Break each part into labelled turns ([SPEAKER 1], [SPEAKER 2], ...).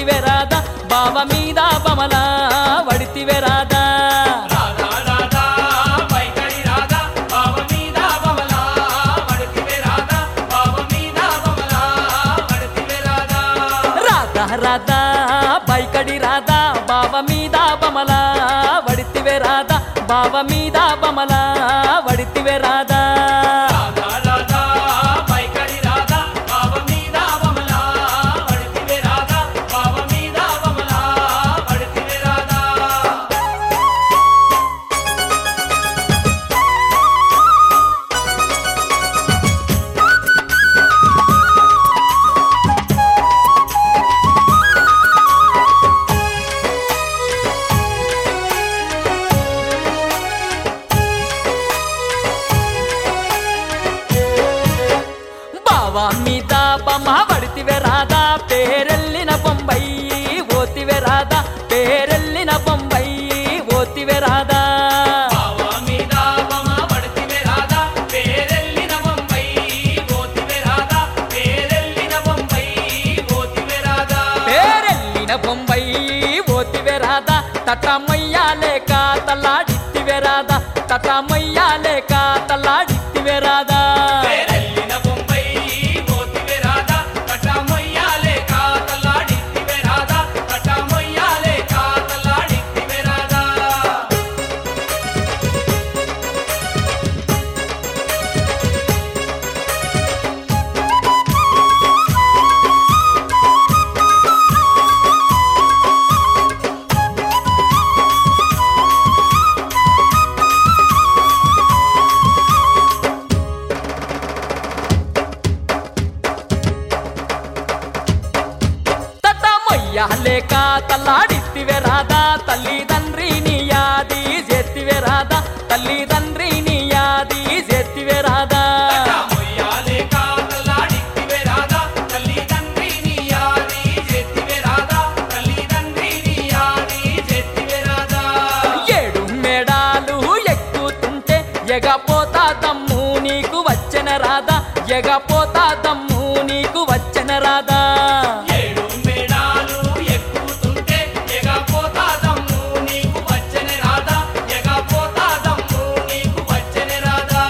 [SPEAKER 1] వడితివే రాధా బావ మీద బమల వడితివే రాధా
[SPEAKER 2] రాధా రాధా పైకడి రాధా బావ మీద బమలా పడితివే రాధా బావ మీద బమలా పడితివే రాధా
[SPEAKER 1] రాధా రాధా బైకడి రాధా బావ మీద బమల వడితివే రాధా బావ మీద బమల వడితివే రాధా
[SPEAKER 2] రాధా రాధా పైకడి రాధా బావ మీద బమలా పడితివే రాధా బావ మీద బమలా పడితివే రాధా
[SPEAKER 1] బావ మీద బమ్మ వడితివే రాధా పేరెల్లిన బొంబయి ఓతివే రాధా పేరెల్లిన బొంబయి ఓతివే రాధా
[SPEAKER 2] బావ మీద బమ పడితివే రాధా పేరెల్లిన బొంబై పోతివే రాధా పేరెల్లిన బొంబై పోతివే రాధా
[SPEAKER 1] పేరెల్లిన బొంబయి ఓతివే రాధా తటమయ్యా లేక తల్లాడిత్తివే రాధా తటమయ్యా లేక తల్లాడిత్తివే రాధా
[SPEAKER 2] పేరెల్లిన బొంబై పోతివే రాధా కటమయ్యాలే కాతలాడిత్తివే రాధా కటమయ్యాలే కాతలాడిత్తివే రాధా
[SPEAKER 1] తటమయ్యా లేక తల్లాడిత్తివే రాధా తల్లిదండ్రి నీ యాది చేతివే రాధా తల్లిదండ్రి నీ యాది చేతివే రాధా
[SPEAKER 2] కటమయ్యాలే కాతలాడిత్తివే రాధా తల్లిదండ్రి నీ యాది చేతివే రాధా తల్లిదండ్రి నీ యాది చేతివే రాధా
[SPEAKER 1] ఏడు మేడాలు ఎక్కుతుంటే ఎగపోతా దమ్ము నీకు వచ్చెన రాధా ఎగపోతా దమ్ము నీకు వచ్చెన రాధా
[SPEAKER 2] ఏడు మేడాలు ఎక్కుతుంటే ఎగపోతా దమ్ము నీకు వచ్చెనే రాధా ఎగపోతా దమ్ము నీకు వచ్చెనే రాధా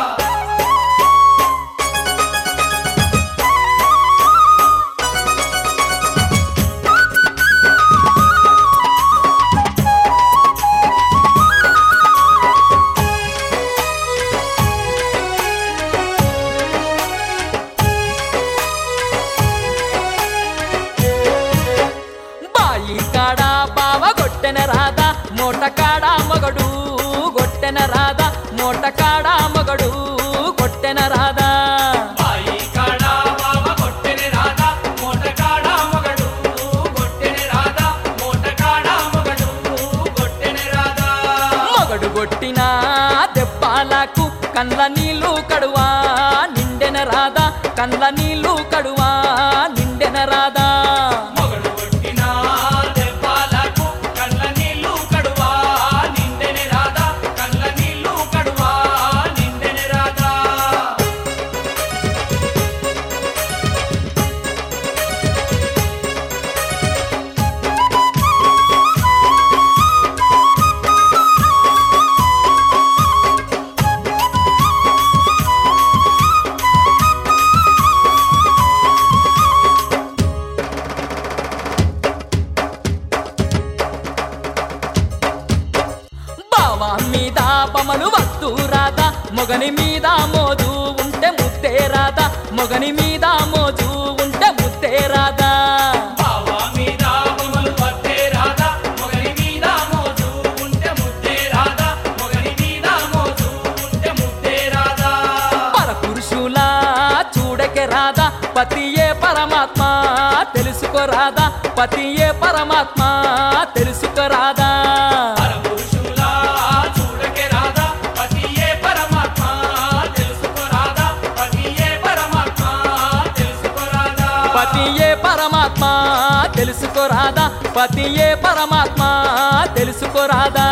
[SPEAKER 1] బాయి కాడ బావ కొట్టెన రాధా మోట కాడ మగడు కొట్టెన రాధా మోట కాడ మగడు కొట్టెన రాధా
[SPEAKER 2] బాయి కాడ బావ కొట్టెనే రాధా మోట కాడ మగడు కొట్టెనే రాధా మోట కాడ మగడు కొట్టెనే రాధా
[SPEAKER 1] మగడు కొట్టిన దెబ్బలకు కండ్ల నీళ్ళు కడువా నిండెన రాధా కండ్ల నీళ్ళు కడువా నిండెన రాధా
[SPEAKER 2] మొగడు కొట్టిన దెబ్బలకు కళ్ళ నీళ్ళు కడువా నిండెనే రాధా కళ్ళ నీళ్ళు కడువా నిండెనే రాధా
[SPEAKER 1] బావ మీద బమలు వద్దు రాధా మొగని మీద మోజు ఉంటే ముద్దే రాధా మొగని మీద మోజు ఉంటే ముద్దే రాధా
[SPEAKER 2] బావా మీద బొమ్మలు పట్టే రాధా మొగని మీద మోజు ఉంటే ముద్దే రాధా మొగని మీద మోజు ఉంటే ముద్దే రాధా
[SPEAKER 1] పరపురుషుల చూడకే రాధా పతియే పరమాత్మ తెలుసుకో రాధా పతియే పరమాత్మ తెలుసుకో రాధా
[SPEAKER 2] పరపురుషులా చూడకే రాధా పతియే పరమాత్మ తెలుసుకో రాధా పతియే పరమాత్మ తెలుసుకో రాధా
[SPEAKER 1] పతియే పరమాత్మ తెలుసుకో రాధా పతియే పరమాత్మ తెలుసుకో రాధా